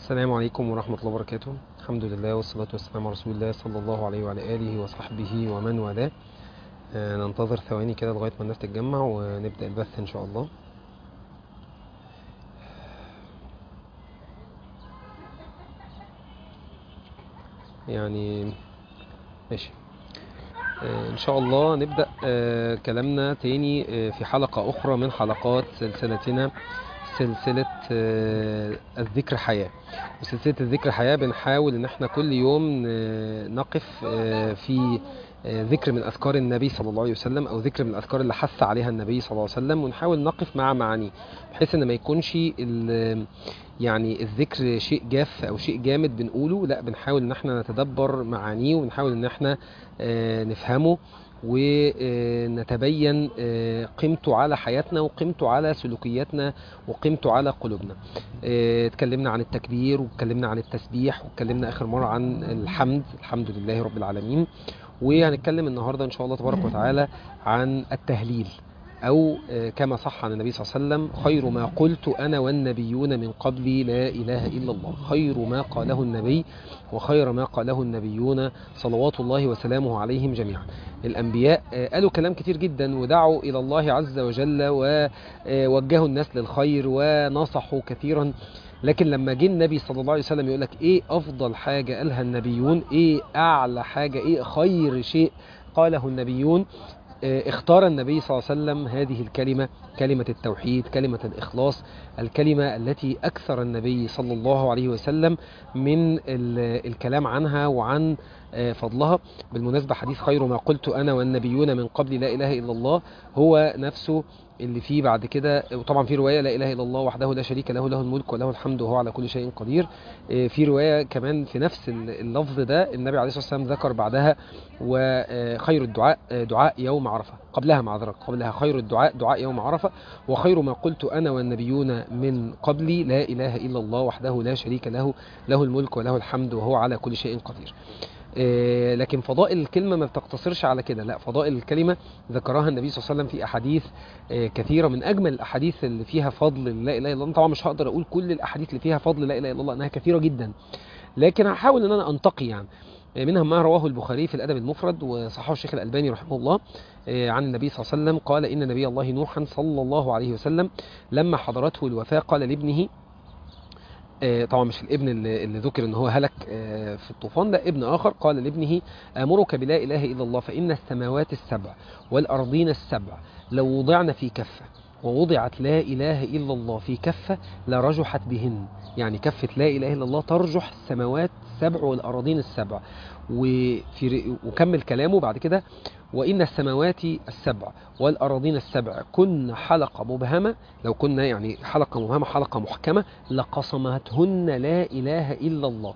السلام عليكم ورحمة الله وبركاته الحمد لله والصلاة والسلام على رسول الله صلى الله عليه وعلى آله وصحبه ومن والاه آه، ننتظر ثواني كده لغاية ما الناس تتجمع ونبدأ البث إن شاء الله يعني ماشي آه، إن شاء الله نبدأ آه، كلامنا تاني آه، في حلقة أخرى من حلقات سلسلتنا سلسلة آه، الذكر حياة وسلسلة الذكر حياة بنحاول ان احنا كل يوم آه، نقف آه، في آه، ذكر من اذكار النبي صلى الله عليه وسلم او ذكر من الاذكار اللي حث عليها النبي صلى الله عليه وسلم ونحاول نقف مع معانيه بحيث ان ما يكونش ال- يعني الذكر شيء جاف او شيء جامد بنقوله لا بنحاول ان احنا نتدبر معانيه ونحاول ان احنا آه، نفهمه ونتبين آه، قيمته على حياتنا وقيمته على سلوكياتنا وقيمته على قلوبنا آه، اتكلمنا عن التكبير واتكلمنا عن التسبيح واتكلمنا اخر مرة عن الحمد الحمد لله رب العالمين وهنتكلم النهاردة ان شاء الله تبارك وتعالى عن التهليل او آه، كما صح عن النبي صلى الله عليه وسلم خير ما قلت انا والنبيون من قبلي لا اله الا الله خير ما قاله النبي وخير ما قاله النبيون صلوات الله وسلامه عليهم جميعا الانبياء آه، قالوا كلام كتير جدا ودعوا الى الله عز وجل ووجهوا الناس للخير ونصحوا كثيرا لكن لما جه النبي صلى الله عليه وسلم يقول لك ايه افضل حاجه قالها النبيون ايه اعلى حاجه ايه خير شيء قاله النبيون آه، اختار النبي صلى الله عليه وسلم هذه الكلمة كلمة التوحيد كلمة الإخلاص الكلمة التي أكثر النبي صلى الله عليه وسلم من ال- الكلام عنها وعن آه، فضلها بالمناسبة حديث خير ما قلت أنا والنبيون من قبل لا إله إلا الله هو نفسه اللي فيه بعد كده وطبعا في رواية لا إله إلا الله وحده لا شريك له له الملك وله الحمد وهو على كل شيء قدير آه، في رواية كمان في نفس ال- اللفظ ده النبي عليه الصلاة والسلام ذكر بعدها وخير الدعاء آه، دعاء يوم عرفة قبلها معذرة قبلها خير الدعاء دعاء يوم عرفة وخير ما قلت أنا والنبيون من قبلي لا إله إلا الله وحده لا شريك له له الملك وله الحمد وهو على كل شيء قدير آه، لكن فضائل الكلمة ما بتقتصرش على كده لا فضائل الكلمة ذكرها النبي صلى الله عليه وسلم في أحاديث آه، كثيرة من أجمل الأحاديث اللي فيها فضل لا إله إلا الله طبعا مش هقدر أقول كل الأحاديث اللي فيها فضل لا إله إلا الله أنها كثيرة جدا لكن هحاول أن أنا أنتقي يعني آه، منها ما رواه البخاري في الأدب المفرد وصححه الشيخ الألباني رحمه الله آه، عن النبي صلى الله عليه وسلم قال إن نبي الله نوحا صلى الله عليه وسلم لما حضرته الوفاة قال لابنه آه، طبعا مش الابن اللي, اللي ذكر ان هو هلك آه، في الطوفان ده ابن اخر قال لابنه امرك بلا اله الا الله فان السماوات السبع والارضين السبع لو وضعن في كفه ووضعت لا اله الا الله في كفه لرجحت بهن يعني كفه لا اله الا الله ترجح السماوات السبع والارضين السبع وفي ر- وكمل كلامه بعد كده وان السماوات السبع والارضين السبع كن حلقه مبهمه لو كنا يعني حلقه مبهمه حلقه محكمه لقصمتهن لا إله إلا الله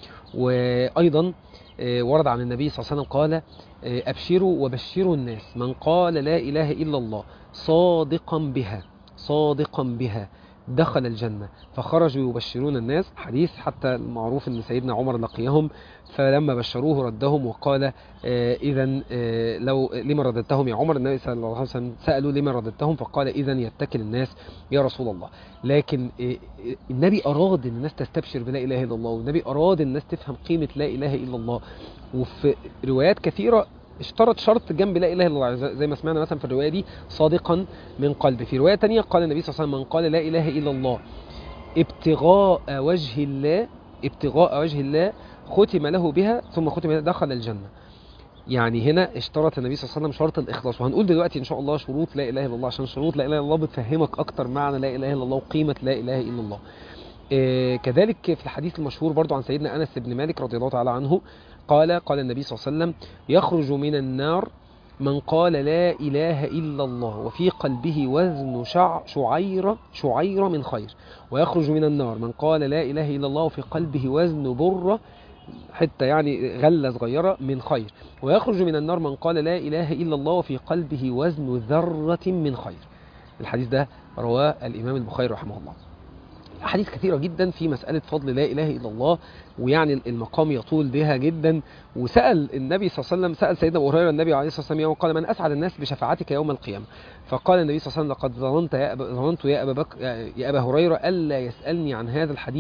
وأيضا آه، ورد عن النبي صلى الله عليه وسلم قال آه، أبشروا وبشروا الناس من قال لا إله إلا الله صادقا بها صادقا بها دخل الجنة فخرجوا يبشرون الناس حديث حتى المعروف أن سيدنا عمر لقيهم فلما بشروه ردهم وقال إذا لو لما رددتهم يا عمر النبي صلى الله عليه وسلم سألوا لما رددتهم فقال إذا يتكل الناس يا رسول الله لكن آه، آه، النبي أراد أن الناس تستبشر بلا إله إلا الله والنبي أراد الناس تفهم قيمة لا إله إلا الله وفي روايات كثيرة اشترط شرط جنب لا إله إلا الله زي- زي ما سمعنا مثلا في الرواية دي صادقا من قلبه في رواية تانية قال النبي صلى الله عليه وسلم من قال لا إله إلا الله ابتغاء وجه الله ابتغاء وجه الله ختم له بها ثم ختم له دخل الجنة يعني هنا اشترط النبي صلى الله عليه وسلم شرط الإخلاص وهنقول دلوقتي إن شاء الله شروط لا إله إلا الله عشان شروط لا إله إلا الله بتفهمك أكتر معنى لا إله إلا الله وقيمة لا إله إلا الله آه، كذلك في الحديث المشهور برضو عن سيدنا أنس بن مالك رضي الله تعالى عنه قال قال النبي صلى الله عليه وسلم يخرج من النار من قال لا إله إلا الله وفي قلبه وزن شع شعير شعير من خير ويخرج من النار من قال لا إله إلا الله وفي قلبه وزن برة حتة يعني غلة صغيرة من خير ويخرج من النار من قال لا إله إلا الله وفي قلبه وزن ذرة من خير الحديث ده رواه الإمام البخاري رحمه الله أحاديث كثيرة جدا في مسألة فضل لا إله إلا الله ويعني المقام يطول بها جدا وسأل النبي صلى الله عليه وسلم سأل سيدنا أبو هريرة النبي عليه الصلاة والسلام يوم قال من أسعد الناس بشفاعتك يوم القيامة فقال النبي صلى الله عليه وسلم لقد ظننت يا أبا ظننت يا أبا بكر يا أبا هريرة ألا يسألني عن هذا الحديث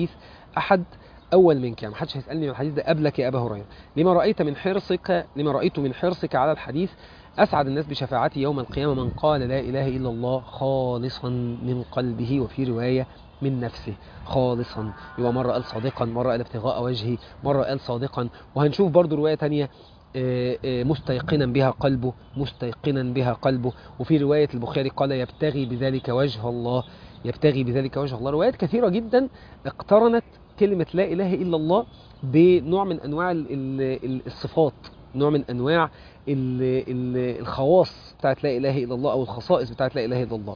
احد اول منك يعني محدش هيسالني عن الحديث ده قبلك يا ابا هريره لما رايت من حرصك لما رايت من حرصك على الحديث اسعد الناس بشفاعتي يوم القيامه من قال لا اله الا الله خالصا من قلبه وفي روايه من نفسه خالصا يبقى مره قال صادقا مره قال ابتغاء وجهي مره قال صادقا وهنشوف برضو روايه تانية آه، آه، مستيقنا بها قلبه مستيقنا بها قلبه وفي رواية البخاري قال يبتغي بذلك وجه الله يبتغي بذلك وجه الله روايات كثيرة جدا اقترنت كلمة لا إله إلا الله بنوع من أنواع ال- ال- ال- الصفات نوع من أنواع ال- ال- الخواص بتاعت لا إله إلا الله أو الخصائص بتاعت لا إله إلا الله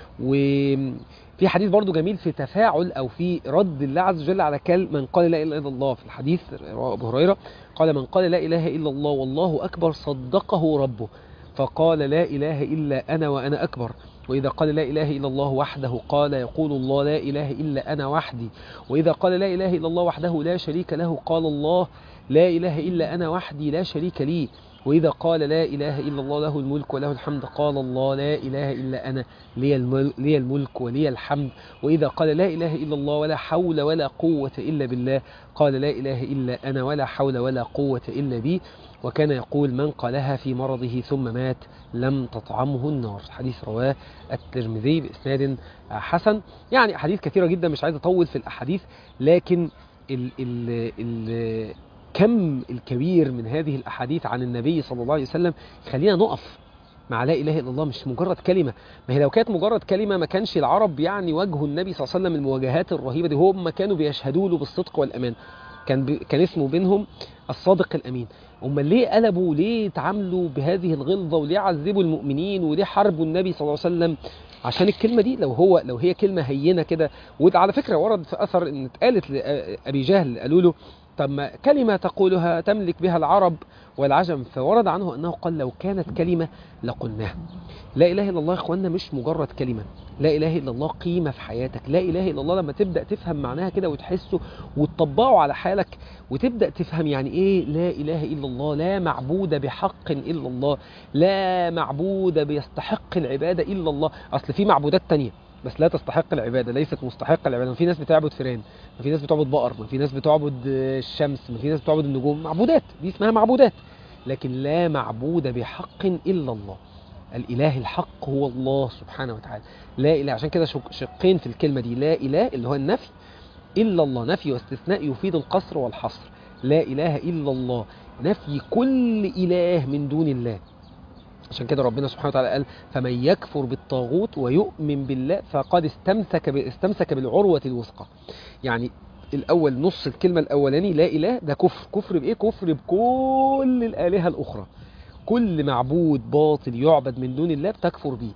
وفي حديث برضو جميل في تفاعل أو في رد الله عز وجل على كلمة من قال لا إله إلا الله في الحديث رواه أبو هريرة قال من قال لا إله إلا الله والله أكبر صدقه ربه فقال لا إله إلا أنا وأنا أكبر وإذا قال لا إله إلا الله وحده قال يقول الله لا إله إلا أنا وحدي وإذا قال لا إله إلا الله وحده لا شريك له قال الله لا إله إلا أنا وحدي لا شريك لي وإذا قال لا إله إلا الله له الملك وله الحمد قال الله لا إله إلا أنا لي المل- لي الملك ولي الحمد وإذا قال لا إله إلا الله ولا حول ولا قوة إلا بالله قال لا إله إلا أنا ولا حول ولا قوة إلا بي وكان يقول من قالها في مرضه ثم مات لم تطعمه النار حديث رواه الترمذي بإسناد حسن يعني أحاديث كثيرة جدا مش عايز أطول في الأحاديث لكن ال ال ال كم الكبير من هذه الأحاديث عن النبي صلى الله عليه وسلم خلينا نقف مع لا إله إلا الله مش مجرد كلمة ما هي لو كانت مجرد كلمة ما كانش العرب يعني واجهوا النبي صلى الله عليه وسلم المواجهات الرهيبة دي هم كانوا بيشهدوا له بالصدق والأمان كان بي كان اسمه بينهم الصادق الأمين هم ليه قلبوا ليه اتعاملوا بهذه الغلظة وليه عذبوا المؤمنين وليه حاربوا النبي صلى الله عليه وسلم عشان الكلمة دي لو هو لو هي كلمة هينة كده وده على فكرة ورد في أثر إن اتقالت لأبي جهل قالوا له طب ما كلمة تقولها تملك بها العرب والعجم فورد عنه أنه قال لو كانت كلمة لقلناها لا إله إلا الله يا إخواننا مش مجرد كلمة لا إله إلا الله قيمة في حياتك لا إله إلا الله لما تبدأ تفهم معناها كده وتحسه وتطبقه على حالك وتبدأ تفهم يعني إيه لا إله إلا الله لا معبود بحق إلا الله لا معبود بيستحق العبادة إلا الله أصل في معبودات تانية بس لا تستحق العبادة ليست مستحقة العبادة ما في ناس بتعبد فيران ما في ناس بتعبد بقر ما في ناس بتعبد الشمس ما في ناس بتعبد النجوم معبودات دي اسمها معبودات لكن لا معبود بحق إلا الله الإله الحق هو الله سبحانه وتعالى لا إله عشان كده شق- شقين في الكلمة دي لا إله اللي هو النفي إلا الله نفي واستثناء يفيد القصر والحصر لا إله إلا الله نفي كل إله من دون الله عشان كده ربنا سبحانه وتعالى قال فمن يكفر بالطاغوت ويؤمن بالله فقد استمسك ب... استمسك بالعروة الوثقى يعني الأول نص الكلمة الأولاني لا إله ده كفر كفر بإيه كفر بكل الآلهة الأخرى كل معبود باطل يعبد من دون الله بتكفر بيه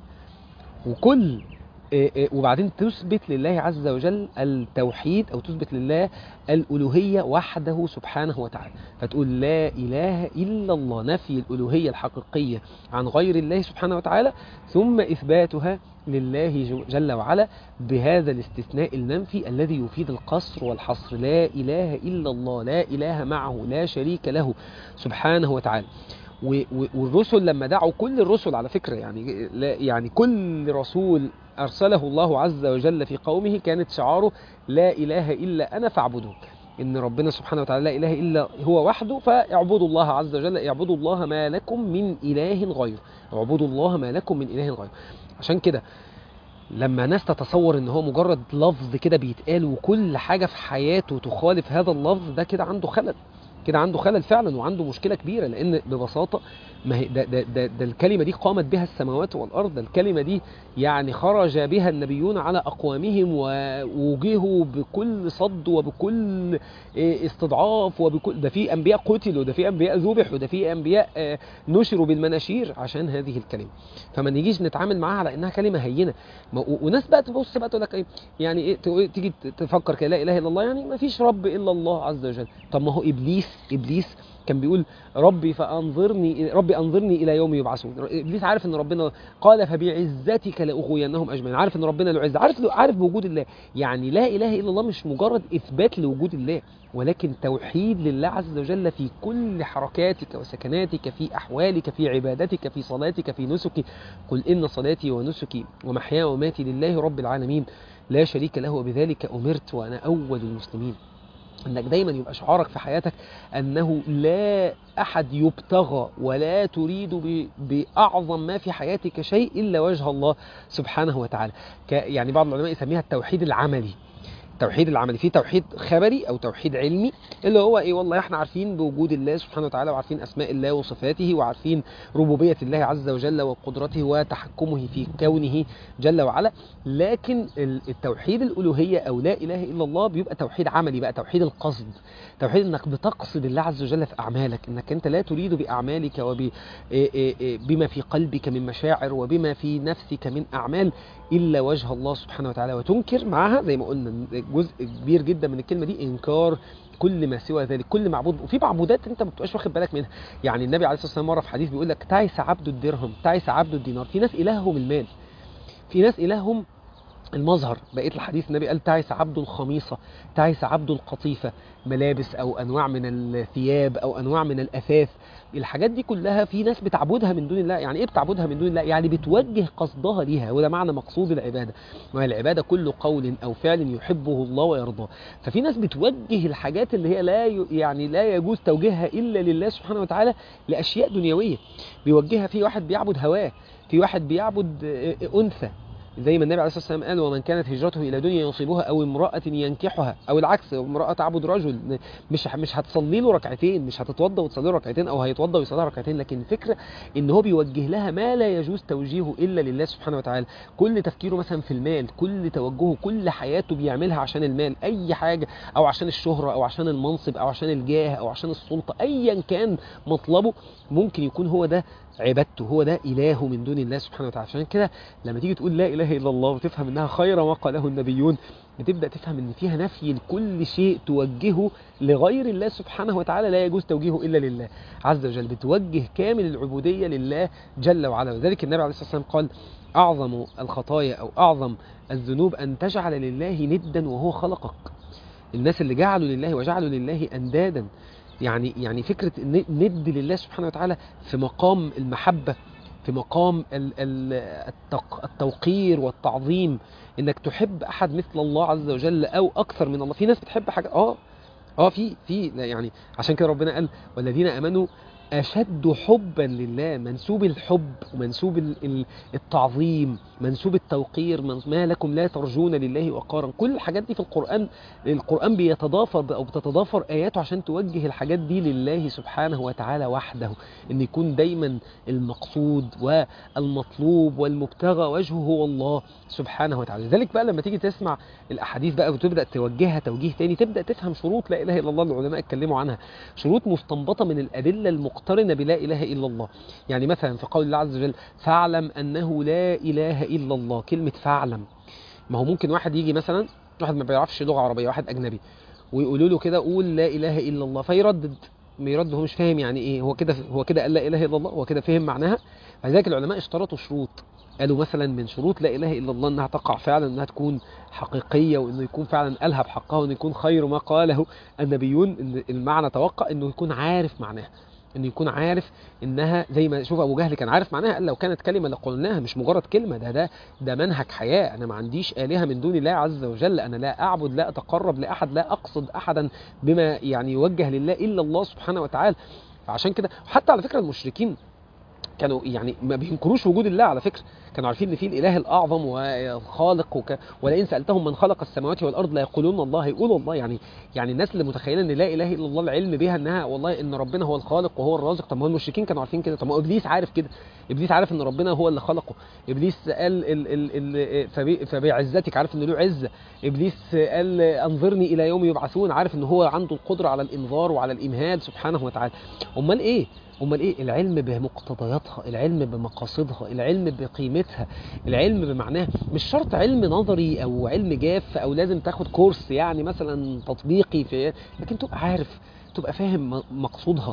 وكل آه، آه، وبعدين تثبت لله عز وجل التوحيد أو تثبت لله الألوهية وحده سبحانه وتعالى فتقول لا إله إلا الله نفي الألوهية الحقيقية عن غير الله سبحانه وتعالى ثم إثباتها لله جو- جل وعلا بهذا الاستثناء المنفي الذي يفيد القصر والحصر لا إله إلا الله لا إله معه لا شريك له سبحانه وتعالى و- و- والرسل لما دعوا كل الرسل على فكرة يعني لا يعني كل رسول أرسله الله عز وجل في قومه كانت شعاره لا إله إلا أنا فاعبدون إن ربنا سبحانه وتعالى لا إله إلا هو وحده فاعبدوا الله عز وجل اعبدوا الله ما لكم من إله غيره اعبدوا الله ما لكم من إله غيره عشان كده لما ناس تتصور ان هو مجرد لفظ كده بيتقال وكل حاجة في حياته تخالف هذا اللفظ ده كده عنده خلل كده عنده خلل فعلا وعنده مشكلة كبيرة لان ببساطة ما هي ده, ده, ده, ده الكلمة دي قامت بها السماوات والأرض ده الكلمة دي يعني خرج بها النبيون على أقوامهم ووجهوا بكل صد وبكل إيه، استضعاف وبكل ده في أنبياء قتلوا ده في أنبياء ذبحوا ده في أنبياء آه، نشروا بالمناشير عشان هذه الكلمة فما نيجيش نتعامل معاها على إنها كلمة هينة ما- و- وناس بقى تبص بقى تقول لك ايه يعني ايه تقول- تيجي ت- تفكر كده لا اله الا الله يعني ما فيش رب الا الله عز وجل طب ما هو ابليس ابليس كان بيقول ربي فانظرني ربي انظرني الى يوم يبعثون ابليس عارف ان ربنا قال فبعزتك لاغوينهم اجمعين عارف ان ربنا له عزه عارف عارف بوجود الله يعني لا اله الا الله مش مجرد اثبات لوجود الله ولكن توحيد لله عز وجل في كل حركاتك وسكناتك في احوالك في عبادتك في صلاتك في نسكك قل ان صلاتي ونسكي ومحياي ومماتي لله رب العالمين لا شريك له وبذلك امرت وانا اول المسلمين انك دايما يبقى شعارك في حياتك انه لا احد يبتغى ولا تريد ب- باعظم ما في حياتك شيء الا وجه الله سبحانه وتعالى ك- يعني بعض العلماء يسميها التوحيد العملي التوحيد العملي في توحيد خبري او توحيد علمي اللي هو ايه والله احنا عارفين بوجود الله سبحانه وتعالى وعارفين اسماء الله وصفاته وعارفين ربوبيه الله عز وجل وقدرته وتحكمه في كونه جل وعلا لكن ال- التوحيد الالوهيه او لا اله الا الله بيبقى توحيد عملي بقى توحيد القصد توحيد انك بتقصد الله عز وجل في اعمالك انك انت لا تريد باعمالك وبما في قلبك من مشاعر وبما في نفسك من اعمال الا وجه الله سبحانه وتعالى وتنكر معها زي ما قلنا جزء كبير جدا من الكلمه دي انكار كل ما سوى ذلك كل معبود وفي معبودات انت ما بتبقاش واخد بالك منها يعني النبي عليه الصلاه والسلام مره في حديث بيقول لك تعس عبد الدرهم تعس عبد الدينار في ناس الههم المال في ناس الههم المظهر بقيت الحديث النبي قال تعس عبد الخميصة تعس عبد القطيفة ملابس أو أنواع من الثياب أو أنواع من الأثاث الحاجات دي كلها في ناس بتعبدها من دون الله يعني إيه بتعبدها من دون الله يعني بتوجه قصدها ليها وده معنى مقصود العبادة وهي العبادة كل قول أو فعل يحبه الله ويرضاه ففي ناس بتوجه الحاجات اللي هي لا ي... يعني لا يجوز توجيهها إلا لله سبحانه وتعالى لأشياء دنيوية بيوجهها في واحد بيعبد هواه في واحد بيعبد آه، أنثى زي ما النبي عليه الصلاه والسلام قال ومن كانت هجرته الى دنيا يصيبها او امراه ينكحها او العكس امراه تعبد رجل مش مش هتصلي له ركعتين مش هتتوضى وتصلي له ركعتين او هيتوضى ويصلي لها ركعتين لكن الفكره ان هو بيوجه لها ما لا يجوز توجيهه الا لله سبحانه وتعالى كل تفكيره مثلا في المال كل توجهه كل حياته بيعملها عشان المال اي حاجه او عشان الشهره او عشان المنصب او عشان الجاه او عشان السلطه ايا كان مطلبه ممكن يكون هو ده عبادته هو ده إله من دون الله سبحانه وتعالى عشان كده لما تيجي تقول لا إله إلا الله وتفهم إنها خير ما قاله النبيون بتبدأ تفهم إن فيها نفي لكل شيء توجهه لغير الله سبحانه وتعالى لا يجوز توجيهه إلا لله عز وجل بتوجه كامل العبودية لله جل وعلا وذلك النبي عليه الصلاة والسلام قال أعظم الخطايا أو أعظم الذنوب أن تجعل لله ندا وهو خلقك الناس اللي جعلوا لله وجعلوا لله أندادا يعني يعني فكرة ن- ند لله سبحانه وتعالى في مقام المحبة في مقام ال- ال- التق- التوقير والتعظيم انك تحب احد مثل الله عز وجل او اكثر من الله في ناس بتحب حاجة اه اه في في لا يعني عشان كده ربنا قال والذين امنوا اشد حبا لله منسوب الحب ومنسوب ال- ال- التعظيم منسوب التوقير من- ما لكم لا ترجون لله وقارا كل الحاجات دي في القرآن القرآن بيتضافر ب- او بتتضافر اياته عشان توجه الحاجات دي لله سبحانه وتعالى وحده ان يكون دايما المقصود والمطلوب والمبتغى وجهه هو الله سبحانه وتعالى لذلك بقى لما تيجي تسمع الاحاديث بقى وتبدا توجهها توجيه تاني تبدا تفهم شروط لا اله الا الله اللي العلماء اتكلموا عنها شروط مستنبطه من الادله المقترنه بلا اله الا الله يعني مثلا في قول الله عز وجل فاعلم انه لا اله الا الله كلمه فاعلم ما هو ممكن واحد يجي مثلا واحد ما بيعرفش لغه عربيه واحد اجنبي ويقولوا له كده قول لا اله الا الله فيردد ما يرد هو مش فاهم يعني ايه هو كده هو كده قال لا اله الا الله هو كده فهم معناها فلذلك العلماء اشترطوا شروط قالوا مثلا من شروط لا اله الا الله انها تقع فعلا انها تكون حقيقيه وانه يكون فعلا قالها بحقها وانه يكون خير ما قاله النبيون ان المعنى توقع انه يكون عارف معناها انه يكون عارف انها زي ما شوف ابو جهل كان عارف معناها قال لو كانت كلمه لقلناها مش مجرد كلمه ده ده ده منهج حياه انا ما عنديش الهه من دون الله عز وجل انا لا اعبد لا اتقرب لاحد لا اقصد احدا بما يعني يوجه لله الا الله سبحانه وتعالى فعشان كده وحتى على فكره المشركين كانوا يعني ما بينكروش وجود الله على فكره كانوا عارفين ان في الاله الاعظم والخالق وك... ولئن سالتهم من خلق السماوات والارض لا يقولون الله هيقولوا الله يعني يعني الناس اللي متخيله ان لا اله الا الله العلم بها انها والله ان ربنا هو الخالق وهو الرازق طب ما هو المشركين كانوا عارفين كده طب ما هو ابليس عارف كده ابليس عارف ان ربنا هو اللي خلقه ابليس قال ال... ال... ال... فبي... فبعزتك عارف ان له عزه ابليس قال انظرني الى يوم يبعثون عارف ان هو عنده القدره على الانذار وعلى الامهال سبحانه وتعالى امال ايه امال ايه العلم بمقتضياتها العلم بمقاصدها العلم بقيمتها العلم بمعناها مش شرط علم نظري او علم جاف او لازم تاخد كورس يعني مثلا تطبيقي في لكن تبقى عارف تبقى فاهم م- مقصودها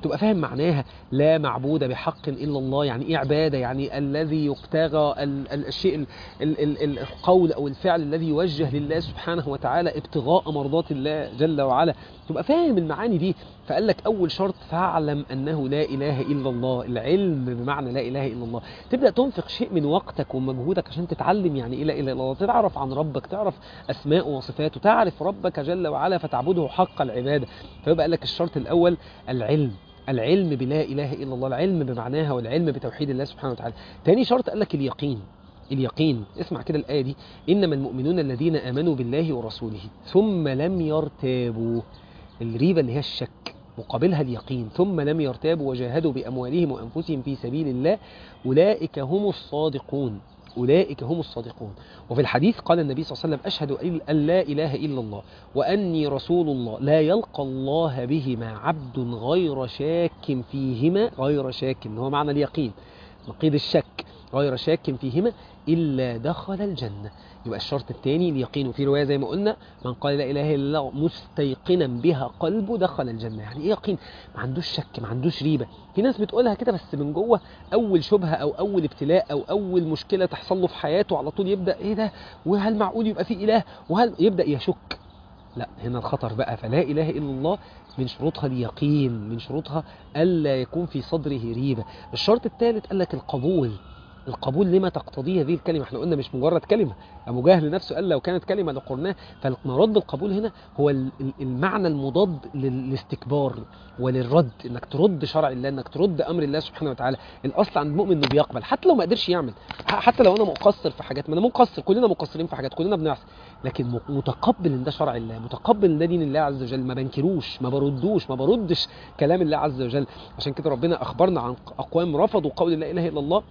تبقى فاهم معناها لا معبود بحق الا الله يعني ايه عباده يعني الذي يبتغى ال- ال- الشيء ال- ال- ال- ال- القول او الفعل الذي يوجه لله سبحانه وتعالى ابتغاء مرضات الله جل وعلا تبقى فاهم المعاني دي فقال لك اول شرط فاعلم انه لا اله الا الله العلم بمعنى لا اله الا الله تبدا تنفق شيء من وقتك ومجهودك عشان تتعلم يعني ايه لا اله الا الله تعرف عن ربك تعرف اسماءه وصفاته تعرف ربك جل وعلا فتعبده حق العباده فيبقى قال لك الشرط الاول العلم العلم بلا اله الا الله العلم بمعناها والعلم بتوحيد الله سبحانه وتعالى تاني شرط قال لك اليقين اليقين اسمع كده الآية دي إنما المؤمنون الذين آمنوا بالله ورسوله ثم لم يرتابوا الريبة اللي هي الشك مقابلها اليقين ثم لم يرتابوا وجاهدوا بأموالهم وأنفسهم في سبيل الله أولئك هم الصادقون أولئك هم الصادقون وفي الحديث قال النبي صلى الله عليه وسلم أشهد أن لا إله إلا الله وأني رسول الله لا يلقى الله بهما عبد غير شاك فيهما غير شاك هو معنى اليقين نقيض الشك غير شاك فيهما إلا دخل الجنة يبقى الشرط الثاني اليقين وفي رواية زي ما قلنا من قال لا إله إلا الله مستيقنا بها قلبه دخل الجنة يعني إيه يقين ما عندوش شك ما عندوش ريبة في ناس بتقولها كده بس من جوه أول شبهة أو أول ابتلاء أو أول مشكلة تحصل له في حياته على طول يبدأ إيه ده وهل معقول يبقى في إله وهل يبدأ يشك لا هنا الخطر بقى فلا إله إلا الله من شروطها اليقين من شروطها ألا يكون في صدره ريبة الشرط الثالث قال لك القبول القبول لما تقتضيه هذه الكلمة احنا قلنا مش مجرد كلمة أبو جهل نفسه قال لو كانت كلمة لقرناه فالمراد بالقبول هنا هو ال- ال- المعنى المضاد للاستكبار وللرد انك ترد شرع الله انك ترد امر الله سبحانه وتعالى الاصل عند المؤمن انه بيقبل حتى لو ما قدرش يعمل ح- حتى لو انا مقصر في حاجات ما انا مقصر كلنا مقصرين في حاجات كلنا بنعصي لكن م- متقبل ان ده شرع الله متقبل ان ده دين الله عز وجل ما بنكروش ما بردوش ما بردش كلام الله عز وجل عشان كده ربنا اخبرنا عن اقوام رفضوا قول لا اله الا الله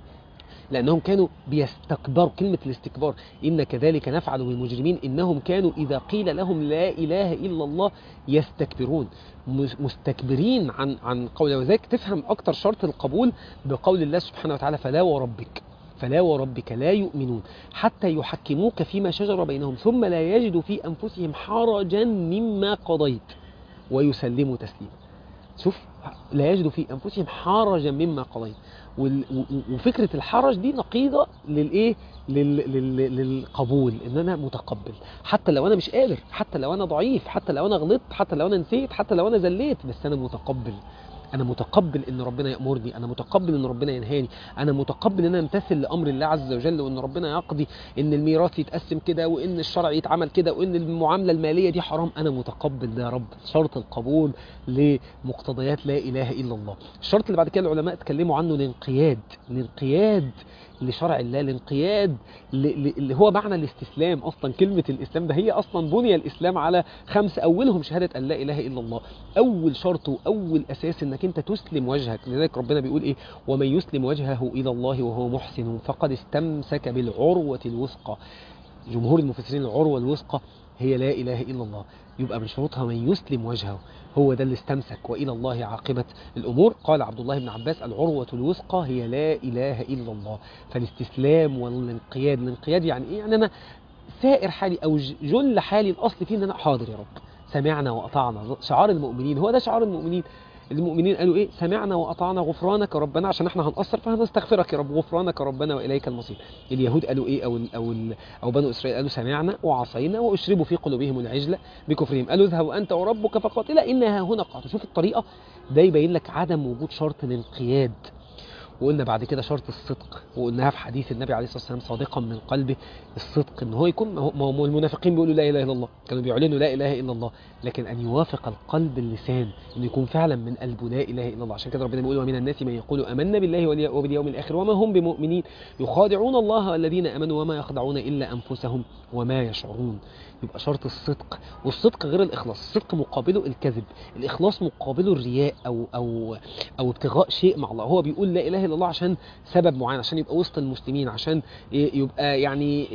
لأنهم كانوا بيستكبروا كلمة الاستكبار إن كذلك نفعل بالمجرمين إنهم كانوا إذا قيل لهم لا إله إلا الله يستكبرون مس- مستكبرين عن عن قول وذلك تفهم أكتر شرط القبول بقول الله سبحانه وتعالى فلا وربك فلا وربك لا يؤمنون حتى يحكموك فيما شجر بينهم ثم لا يجدوا في أنفسهم حرجا مما قضيت ويسلموا تسليما شوف لا يجدوا في انفسهم حرجا مما قضيت وال- و- وفكره الحرج دي نقيضه للايه لل... لل... للقبول ان انا متقبل حتى لو انا مش قادر حتى لو انا ضعيف حتى لو انا غلطت حتى لو انا نسيت حتى لو انا زليت بس انا متقبل انا متقبل ان ربنا يامرني انا متقبل ان ربنا ينهاني انا متقبل ان انا امتثل لامر الله عز وجل وان ربنا يقضي ان الميراث يتقسم كده وان الشرع يتعمل كده وان المعامله الماليه دي حرام انا متقبل ده يا رب شرط القبول لمقتضيات لا اله الا الله الشرط اللي بعد كده العلماء اتكلموا عنه الانقياد الانقياد لشرع الله الانقياد ل- ل- اللي هو معنى الاستسلام اصلا كلمه الاسلام ده هي اصلا بني الاسلام على خمس اولهم شهاده ان لا اله الا الله اول شرط واول اساس انك انت تسلم وجهك لذلك ربنا بيقول ايه ومن يسلم وجهه الى الله وهو محسن فقد استمسك بالعروه الوثقى جمهور المفسرين العروه الوثقى هي لا اله الا الله يبقى من شروطها من يسلم وجهه هو ده اللي استمسك والى الله عاقبه الامور قال عبد الله بن عباس العروه الوثقى هي لا اله الا الله فالاستسلام والانقياد الانقياد يعني ايه يعني انا سائر حالي او ج- جل حالي الاصل فيه ان انا حاضر يا رب سمعنا واطعنا شعار المؤمنين هو ده شعار المؤمنين المؤمنين قالوا ايه سمعنا واطعنا غفرانك ربنا عشان احنا هنقصر فهنستغفرك يا رب غفرانك ربنا واليك المصير اليهود قالوا ايه او ال او ال او بنو اسرائيل قالوا سمعنا وعصينا واشربوا في قلوبهم العجل بكفرهم قالوا اذهبوا انت وربك فقاتلا انها هنا قاعده شوف الطريقه ده يبين لك عدم وجود شرط الانقياد وقلنا بعد كده شرط الصدق وقلناها في حديث النبي عليه الصلاه والسلام صادقا من قلبه الصدق ان هو يكون ما هو- ما هو المنافقين بيقولوا لا اله الا الله كانوا بيعلنوا لا اله الا الله لكن ان يوافق القلب اللسان انه يكون فعلا من قلبه لا اله الا الله عشان كده ربنا بيقول ومن الناس من يقول امنا بالله والي- وباليوم الاخر وما هم بمؤمنين يخادعون الله والذين امنوا وما يخدعون الا انفسهم وما يشعرون يبقى شرط الصدق والصدق غير الاخلاص الصدق مقابله الكذب الاخلاص مقابله الرياء او او او ابتغاء شيء مع الله هو بيقول لا اله الا الا الله عشان سبب معين عشان يبقى وسط المسلمين عشان ي- يبقى يعني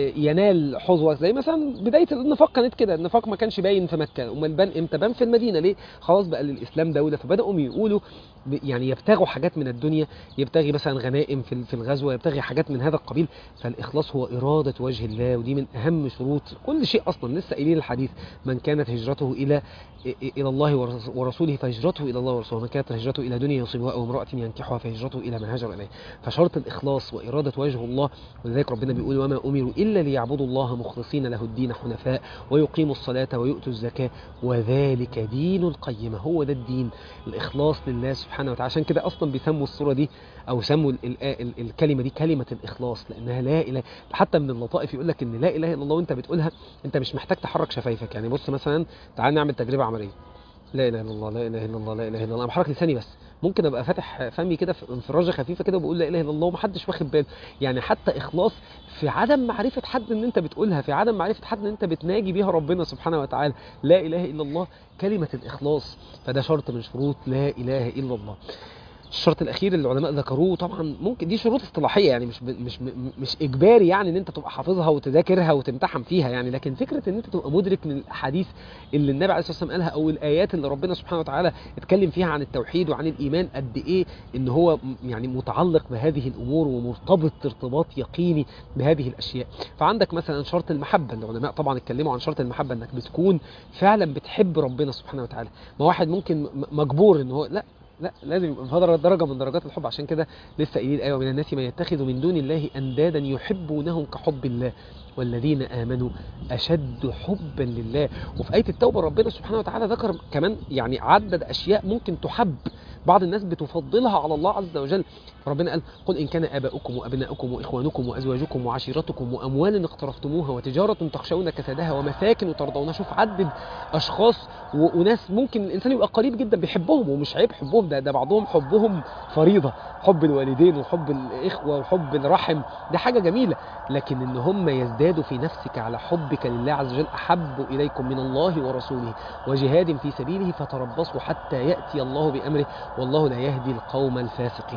ينال حظوه زي مثلا بدايه النفاق كانت كده النفاق ما كانش باين في مكه امال بان امتى بان في المدينه ليه خلاص بقى للاسلام دوله فبداوا يقولوا ب- يعني يبتغوا حاجات من الدنيا يبتغي مثلا غنائم في ال- في الغزوه يبتغي حاجات من هذا القبيل فالاخلاص هو اراده وجه الله ودي من اهم شروط كل شيء اصلا لسه قايلين الحديث من كانت هجرته الى الى الله ورس- ورسوله فهجرته الى الله ورسوله ومن كانت هجرته الى دنيا يصيبها او امراه ينكحها فهجرته الى ما هاجر اليه فشرط الاخلاص واراده وجه الله ولذلك ربنا بيقول وما امروا الا ليعبدوا الله مخلصين له الدين حنفاء ويقيموا الصلاه ويؤتوا الزكاه وذلك دين القيمه هو ده الدين الاخلاص لله سبحانه وتعالى عشان كده اصلا بيسموا الصوره دي او سموا ال ال ال الكلمه دي كلمه الاخلاص لانها لا اله حتى من اللطائف يقول لك ان لا اله الا الله وانت بتقولها انت مش محتاج تحرك شفايفك يعني بص مثلا تعال نعمل تجربه عمليه لا اله الا الله لا اله الا الله لا اله الا الله انا بحرك لساني بس ممكن ابقى فاتح فمي كده في انفراجه خفيفه كده وبقول لا اله الا الله ومحدش واخد باله يعني حتى اخلاص في عدم معرفه حد ان انت بتقولها في عدم معرفه حد ان انت بتناجي بيها ربنا سبحانه وتعالى لا اله الا الله كلمه الاخلاص فده شرط من شروط لا اله الا الله الشرط الاخير اللي العلماء ذكروه طبعا ممكن دي شروط اصطلاحيه يعني مش ب... مش م- مش اجباري يعني ان انت تبقى حافظها وتذاكرها وتمتحن فيها يعني لكن فكره ان انت تبقى مدرك من الاحاديث اللي النبي عليه الصلاه والسلام قالها او الايات اللي ربنا سبحانه وتعالى اتكلم فيها عن التوحيد وعن الايمان قد ايه ان هو م- يعني متعلق بهذه الامور ومرتبط ارتباط يقيني بهذه الاشياء فعندك مثلا شرط المحبه العلماء طبعا اتكلموا عن شرط المحبه انك بتكون فعلا بتحب ربنا سبحانه وتعالى ما واحد ممكن م- مجبور ان هو لا لا لازم يبقى في هذا درجه من درجات الحب عشان كده لسه قايلين الايه ومن الناس من يتخذ من دون الله اندادا يحبونهم كحب الله والذين امنوا اشد حبا لله وفي ايه التوبه ربنا سبحانه وتعالى ذكر كمان يعني عدد اشياء ممكن تحب بعض الناس بتفضلها على الله عز وجل فربنا قال قل ان كان اباؤكم وابناؤكم واخوانكم وازواجكم وعشيرتكم واموال اقترفتموها وتجاره تخشون كسادها ومساكن ترضونها شوف عدد اشخاص و- وناس ممكن الانسان يبقى قريب جدا بيحبهم ومش عيب حبهم ده ده بعضهم حبهم فريضه حب الوالدين وحب الاخوه وحب الرحم ده حاجه جميله لكن ان هم يزدادوا في نفسك على حبك لله عز وجل احب اليكم من الله ورسوله وجهاد في سبيله فتربصوا حتى ياتي الله بامره والله لا يهدي القوم الفاسقين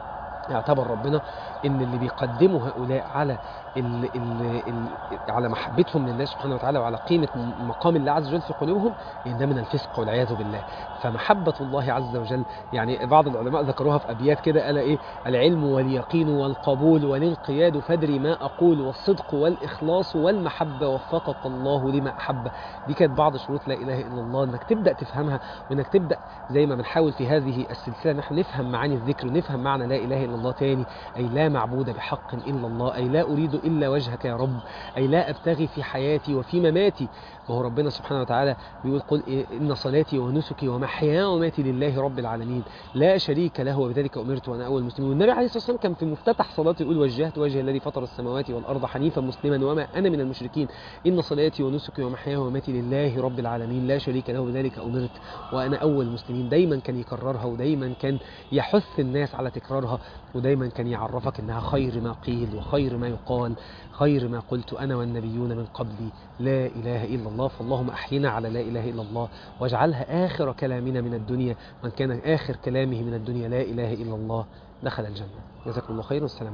اعتبر ربنا ان اللي بيقدموا هؤلاء على ال ال ال على محبتهم لله سبحانه وتعالى وعلى قيمه م- مقام الله عز وجل في قلوبهم ان ده من الفسق والعياذ بالله فمحبه الله عز وجل يعني بعض العلماء ذكروها في ابيات كده قال ايه العلم واليقين والقبول والانقياد فادري ما اقول والصدق والاخلاص والمحبه وفقك الله لما احب دي كانت بعض شروط لا اله الا الله انك تبدا تفهمها وانك تبدا زي ما بنحاول في هذه السلسله نحن نفهم معاني الذكر ونفهم معنى لا اله الا الله تاني اي لا معبود بحق الا الله اي لا اريد الا وجهك يا رب اي لا ابتغي في حياتي وفي مماتي وهو ربنا سبحانه وتعالى بيقول قل إيه ان صلاتي ونسكي ومحياي ومماتي لله رب العالمين لا شريك له وبذلك امرت وانا اول المسلمين والنبي عليه الصلاه والسلام كان في مفتتح صلاته يقول وجهت وجه الذي فطر السماوات والارض حنيفا مسلما وما انا من المشركين ان صلاتي ونسكي ومحياي ومماتي لله رب العالمين لا شريك له وبذلك امرت وانا اول المسلمين دايما كان يكررها ودايما كان يحث الناس على تكرارها ودايما كان يعرفك انها خير ما قيل وخير ما يقال خير ما قلت انا والنبيون من قبلي لا اله الا الله فاللهم احينا على لا اله الا الله واجعلها اخر كلامنا من الدنيا من كان اخر كلامه من الدنيا لا اله الا الله دخل الجنه جزاكم الله خير والسلام